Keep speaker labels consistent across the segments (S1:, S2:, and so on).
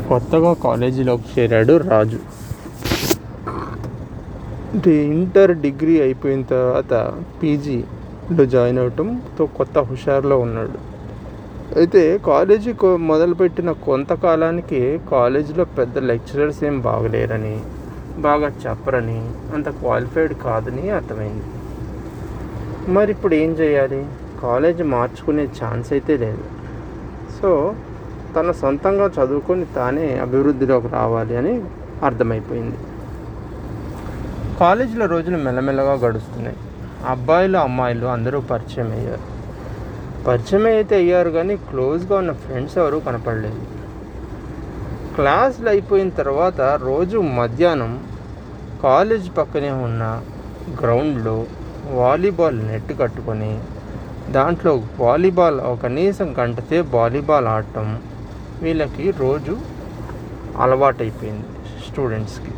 S1: కొత్తగా కాలేజీలోకి చేరాడు రాజు అంటే ఇంటర్ డిగ్రీ అయిపోయిన తర్వాత పీజీలో జాయిన్ అవటంతో కొత్త హుషారులో ఉన్నాడు అయితే కాలేజీ కొ- మొదలుపెట్టిన కొంతకాలానికి కాలేజీలో పెద్ద లెక్చరర్స్ ఏం బాగలేరని బాగా చెప్పరని అంత క్వాలిఫైడ్ కాదని అర్థమైంది మరి ఇప్పుడు ఏం చేయాలి కాలేజ్ మార్చుకునే ఛాన్స్ అయితే లేదు సో తన సొంతంగా చదువుకొని తానే అభివృద్ధిలోకి రావాలి అని అర్థమైపోయింది కాలేజీలో రోజులు మెల్లమెల్లగా గడుస్తున్నాయి అబ్బాయిలు అమ్మాయిలు అందరూ పరిచయం అయ్యారు పరిచయం అయితే అయ్యారు కానీ క్లోజ్గా ఉన్న ఫ్రెండ్స్ ఎవరు కనపడలేదు క్లాసులు అయిపోయిన తర్వాత రోజు మధ్యాహ్నం కాలేజ్ పక్కనే ఉన్న గ్రౌండ్లో వాలీబాల్ నెట్ కట్టుకొని దాంట్లో వాలీబాల్ ఒక కనీసం గంటతే వాలీబాల్ ఆడటం వీళ్ళకి రోజు అలవాటైపోయింది స్టూడెంట్స్కి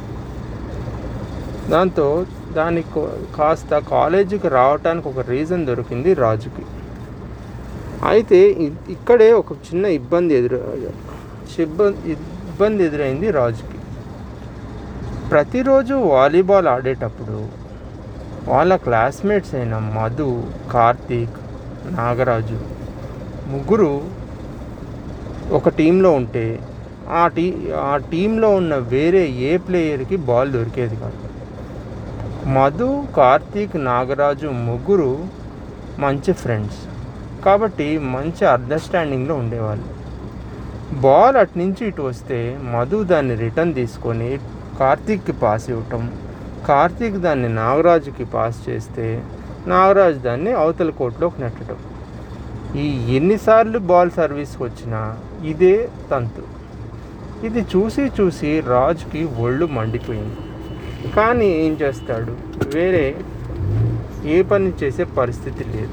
S1: దాంతో దానికి కాస్త కాలేజీకి రావడానికి ఒక రీజన్ దొరికింది రాజుకి అయితే ఇ- ఇక్కడే ఒక చిన్న ఇబ్బంది ఎదురు ఇబ్బ- ఇబ్బంది ఎదురైంది రాజుకి ప్రతిరోజు వాలీబాల్ ఆడేటప్పుడు వాళ్ళ క్లాస్మేట్స్ అయిన మధు కార్తీక్ నాగరాజు ముగ్గురు ఒక టీంలో ఉంటే ఆ టీ ఆ టీంలో ఉన్న వేరే ఏ ప్లేయర్కి బాల్ దొరికేది కాదు మధు కార్తీక్ నాగరాజు ముగ్గురు మంచి ఫ్రెండ్స్ కాబట్టి మంచి అండర్స్టాండింగ్లో ఉండేవాళ్ళు బాల్ అటు నుంచి ఇటు వస్తే మధు దాన్ని రిటర్న్ తీసుకొని కార్తీక్కి పాస్ ఇవ్వటం కార్తీక్ దాన్ని నాగరాజుకి పాస్ చేస్తే నాగరాజు దాన్ని అవతల కోర్టులోకి నెట్టడం ఈ ఎన్నిసార్లు బాల్ సర్వీస్కి వచ్చినా ఇదే తంతు ఇది చూసి చూసి రాజుకి ఒళ్ళు మండిపోయింది కానీ ఏం చేస్తాడు వేరే ఏ పని చేసే పరిస్థితి లేదు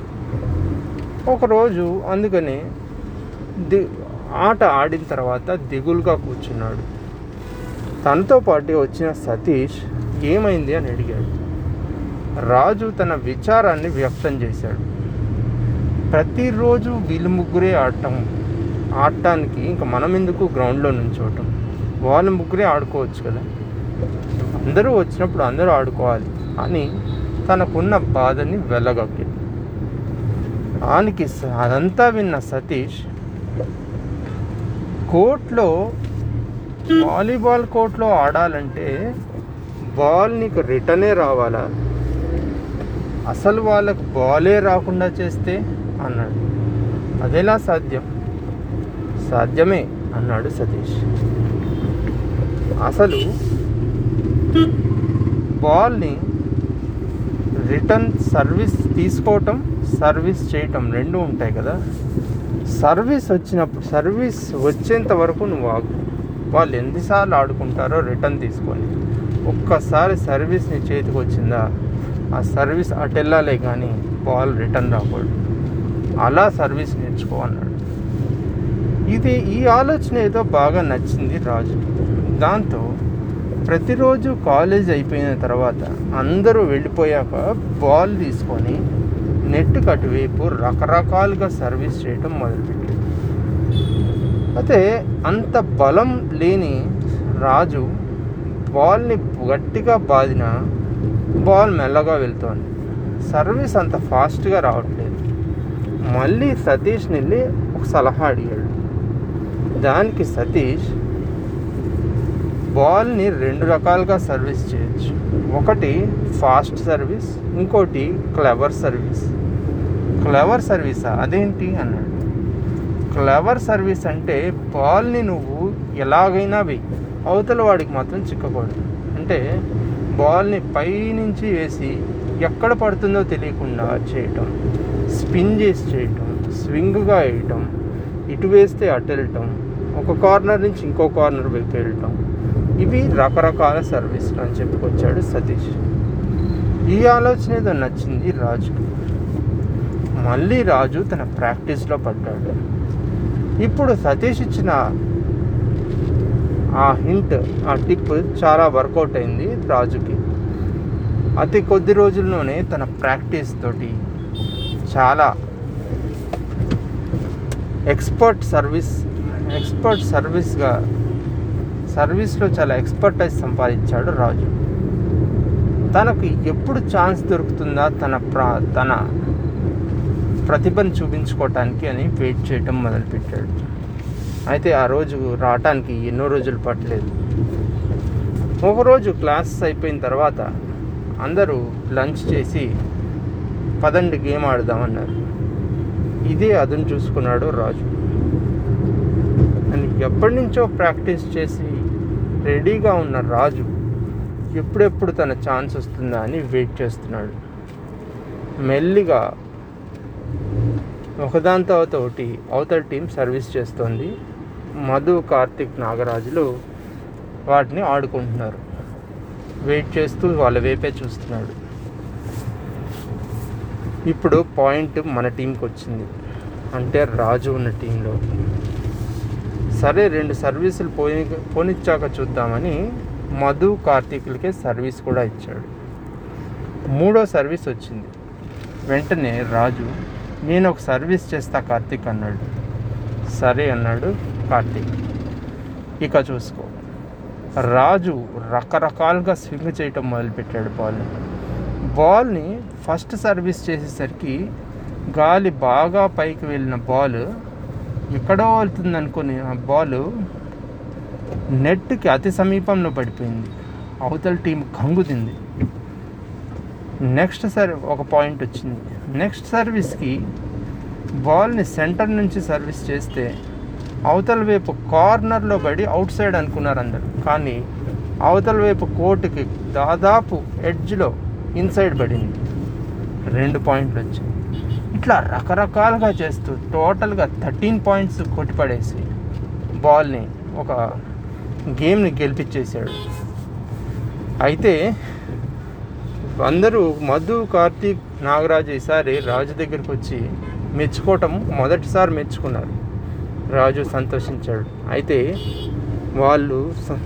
S1: ఒకరోజు అందుకని ది ఆట ఆడిన తర్వాత దిగులుగా కూర్చున్నాడు తనతో పాటు వచ్చిన సతీష్ ఏమైంది అని అడిగాడు రాజు తన విచారాన్ని వ్యక్తం చేశాడు ప్రతిరోజు వీళ్ళు ముగ్గురే ఆడటం ఆడటానికి ఇంకా మనం ఎందుకు గ్రౌండ్లో నుంచోవటం వాళ్ళు ముగ్గురే ఆడుకోవచ్చు కదా అందరూ వచ్చినప్పుడు అందరూ ఆడుకోవాలి అని తనకున్న బాధని వెళ్ళగక్కింది దానికి స- అదంతా విన్న సతీష్ కోర్ట్లో వాలీబాల్ కోర్ట్లో ఆడాలంటే బాల్ నీకు రిటర్నే రావాలా అసలు వాళ్ళకు బాలే రాకుండా చేస్తే అన్నాడు అదెలా సాధ్యం సాధ్యమే అన్నాడు సతీష్ అసలు బాల్ని రిటర్న్ సర్వీస్ తీసుకోవటం సర్వీస్ చేయటం రెండు ఉంటాయి కదా సర్వీస్ వచ్చినప్పుడు సర్వీస్ వచ్చేంత వరకు నువ్వు ఆగు వాళ్ళు ఎన్నిసార్లు ఆడుకుంటారో రిటర్న్ తీసుకొని ఒక్కసారి సర్వీస్ నీ చేతికి వచ్చిందా ఆ సర్వీస్ అటు వెళ్ళాలే కానీ బాల్ రిటర్న్ రాకూడదు అలా సర్వీస్ నేర్చుకో అన్నాడు ఇది ఈ ఆలోచన ఏదో బాగా నచ్చింది రాజు దాంతో ప్రతిరోజు కాలేజ్ అయిపోయిన తర్వాత అందరూ వెళ్ళిపోయాక బాల్ తీసుకొని నెట్ అటువైపు రకరకాలుగా సర్వీస్ చేయటం మొదలుపెట్టాడు అయితే అంత బలం లేని రాజు బాల్ని గట్టిగా బాదిన బాల్ మెల్లగా వెళ్తోంది సర్వీస్ అంత ఫాస్ట్గా రావట్లేదు మళ్ళీ సతీష్ని వెళ్ళి ఒక సలహా అడిగాడు దానికి సతీష్ బాల్ని రెండు రకాలుగా సర్వీస్ చేయొచ్చు ఒకటి ఫాస్ట్ సర్వీస్ ఇంకోటి క్లెవర్ సర్వీస్ క్లెవర్ సర్వీసా అదేంటి అన్నాడు క్లెవర్ సర్వీస్ అంటే బాల్ని నువ్వు ఎలాగైనా వెయ్యి అవతల వాడికి మాత్రం చిక్కకూడదు అంటే బాల్ని పైనుంచి వేసి ఎక్కడ పడుతుందో తెలియకుండా చేయటం స్పిన్ చేసి చేయటం స్వింగ్గా వేయటం ఇటు వేస్తే అటు వెళ్ళటం ఒక కార్నర్ నుంచి ఇంకో కార్నర్ వైపు వెళ్ళటం ఇవి రకరకాల సర్వీసులు అని చెప్పుకొచ్చాడు సతీష్ ఈ ఆలోచన ఏదో నచ్చింది రాజుకి మళ్ళీ రాజు తన ప్రాక్టీస్లో పడ్డాడు ఇప్పుడు సతీష్ ఇచ్చిన ఆ హింట్ ఆ టిప్ చాలా వర్కౌట్ అయింది రాజుకి అతి కొద్ది రోజుల్లోనే తన ప్రాక్టీస్ తోటి చాలా ఎక్స్పర్ట్ సర్వీస్ ఎక్స్పర్ట్ సర్వీస్గా సర్వీస్లో చాలా ఎక్స్పర్టైజ్ సంపాదించాడు రాజు తనకు ఎప్పుడు ఛాన్స్ దొరుకుతుందా తన ప్రా తన ప్రతిభను చూపించుకోవటానికి అని వెయిట్ చేయటం మొదలుపెట్టాడు అయితే ఆ రోజు రావటానికి ఎన్నో రోజులు పట్టలేదు ఒకరోజు క్లాసెస్ అయిపోయిన తర్వాత అందరూ లంచ్ చేసి పదండి గేమ్ ఆడదామన్నారు ఇదే అదును చూసుకున్నాడు రాజు అని ఎప్పటి నుంచో ప్రాక్టీస్ చేసి రెడీగా ఉన్న రాజు ఎప్పుడెప్పుడు తన ఛాన్స్ వస్తుందా అని వెయిట్ చేస్తున్నాడు మెల్లిగా ఒకదాని తర్వాత ఒకటి అవతల టీం సర్వీస్ చేస్తోంది మధు కార్తిక్ నాగరాజులు వాటిని ఆడుకుంటున్నారు వెయిట్ చేస్తూ వాళ్ళ వైపే చూస్తున్నాడు ఇప్పుడు పాయింట్ మన టీంకి వచ్చింది అంటే రాజు ఉన్న టీంలో సరే రెండు సర్వీసులు పోయి పోనిచ్చాక చూద్దామని మధు కార్తీకులకే సర్వీస్ కూడా ఇచ్చాడు మూడో సర్వీస్ వచ్చింది వెంటనే రాజు నేను ఒక సర్వీస్ చేస్తా కార్తీక్ అన్నాడు సరే అన్నాడు కార్తీక్ ఇక చూసుకో రాజు రకరకాలుగా స్వింగ్ చేయటం మొదలుపెట్టాడు బాల్ని బాల్ని ఫస్ట్ సర్వీస్ చేసేసరికి గాలి బాగా పైకి వెళ్ళిన బాల్ ఎక్కడో వెళ్తుంది అనుకుని ఆ బాల్ నెట్కి అతి సమీపంలో పడిపోయింది అవతల టీం కంగుతింది నెక్స్ట్ సర్ ఒక పాయింట్ వచ్చింది నెక్స్ట్ సర్వీస్కి బాల్ని సెంటర్ నుంచి సర్వీస్ చేస్తే అవతల వైపు కార్నర్లో పడి అవుట్ సైడ్ అనుకున్నారు అందరు కానీ అవతల వైపు కోర్టుకి దాదాపు ఎడ్జ్లో ఇన్సైడ్ పడింది రెండు పాయింట్లు వచ్చాయి ఇట్లా రకరకాలుగా చేస్తూ టోటల్గా థర్టీన్ పాయింట్స్ కొట్టిపడేసి బాల్ని ఒక గేమ్ని గెలిపించేశాడు అయితే అందరూ మధు కార్తీక్ నాగరాజు ఈసారి రాజు దగ్గరికి వచ్చి మెచ్చుకోవటం మొదటిసారి మెచ్చుకున్నారు రాజు సంతోషించాడు అయితే వాళ్ళు స-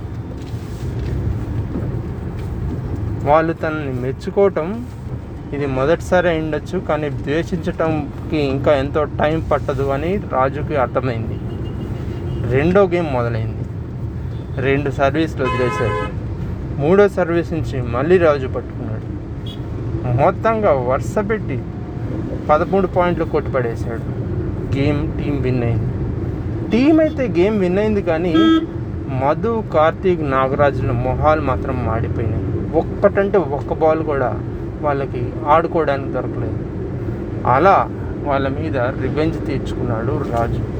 S1: వాళ్ళు తనని మెచ్చుకోవటం ఇది మొదటిసారి అయి ఉండొచ్చు కానీ ద్వేషించటంకి ఇంకా ఎంతో టైం పట్టదు అని రాజుకి అర్థమైంది రెండో గేమ్ మొదలైంది రెండు సర్వీస్లు వదిలేశాడు మూడో సర్వీస్ నుంచి మళ్ళీ రాజు పట్టుకున్నాడు మొత్తంగా వరుస పెట్టి పదమూడు పాయింట్లు కొట్టిపడేశాడు గేమ్ టీం విన్ అయింది టీం అయితే గేమ్ విన్ అయింది కానీ మధు కార్తీక్ నాగరాజుల మొహాలు మాత్రం మాడిపోయినాయి ఒక్కటంటే ఒక్క బాల్ కూడా వాళ్ళకి ఆడుకోవడానికి దొరకలేదు అలా వాళ్ళ మీద రివెంజ్ తీర్చుకున్నాడు రాజు